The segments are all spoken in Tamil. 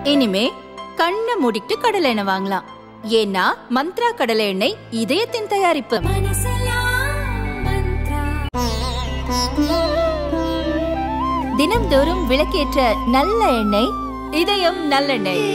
இனிமே கண்ணை மூடிட்டு கடலை எண்ணெய் வாங்கலாம் ஏன்னா மந்த்ரா கடலை எண்ணெய் இதயத்தின் தயாரிப்பு தினம்தோறும் விளக்கேற்ற நல்ல எண்ணெய் இதயம் நல்லெண்ணெய்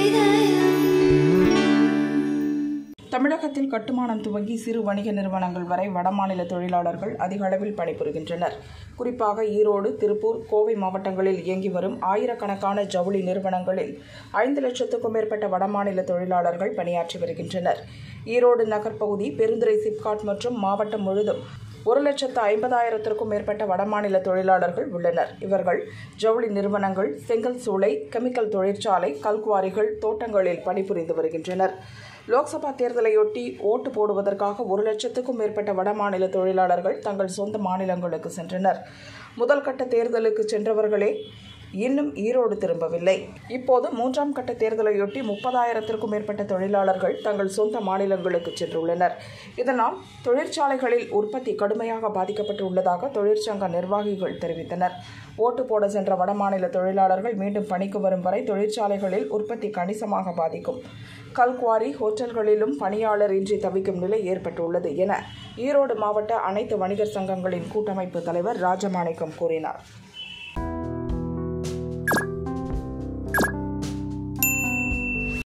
தமிழகத்தில் கட்டுமானம் துவங்கி சிறு வணிக நிறுவனங்கள் வரை வடமாநில தொழிலாளர்கள் அதிக அளவில் பணிபுரிகின்றனர் குறிப்பாக ஈரோடு திருப்பூர் கோவை மாவட்டங்களில் இயங்கி வரும் ஆயிரக்கணக்கான ஜவுளி நிறுவனங்களில் ஐந்து லட்சத்துக்கும் மேற்பட்ட வடமாநில தொழிலாளர்கள் பணியாற்றி வருகின்றனர் ஈரோடு நகர்ப்பகுதி பெருந்துறை சிப்காட் மற்றும் மாவட்டம் முழுதும் ஒரு லட்சத்து ஐம்பதாயிரத்திற்கும் மேற்பட்ட வடமாநில தொழிலாளர்கள் உள்ளனர் இவர்கள் ஜவுளி நிறுவனங்கள் செங்கல் சூளை கெமிக்கல் தொழிற்சாலை கல்குவாரிகள் தோட்டங்களில் பணிபுரிந்து வருகின்றனர் லோக்சபா தேர்தலையொட்டி ஓட்டு போடுவதற்காக ஒரு லட்சத்துக்கும் மேற்பட்ட வடமாநில தொழிலாளர்கள் தங்கள் சொந்த மாநிலங்களுக்கு சென்றனர் முதல் கட்ட தேர்தலுக்கு சென்றவர்களே இன்னும் ஈரோடு திரும்பவில்லை இப்போது மூன்றாம் கட்ட தேர்தலையொட்டி முப்பதாயிரத்திற்கும் மேற்பட்ட தொழிலாளர்கள் தங்கள் சொந்த மாநிலங்களுக்கு சென்றுள்ளனர் இதனால் தொழிற்சாலைகளில் உற்பத்தி கடுமையாக பாதிக்கப்பட்டு உள்ளதாக தொழிற்சங்க நிர்வாகிகள் தெரிவித்தனர் ஓட்டு போட சென்ற வடமாநில தொழிலாளர்கள் மீண்டும் பணிக்கு வரும் வரை தொழிற்சாலைகளில் உற்பத்தி கணிசமாக பாதிக்கும் கல்குவாரி ஹோட்டல்களிலும் பணியாளர் இன்றி தவிக்கும் நிலை ஏற்பட்டுள்ளது என ஈரோடு மாவட்ட அனைத்து வணிகர் சங்கங்களின் கூட்டமைப்பு தலைவர் ராஜமாணிக்கம் கூறினார்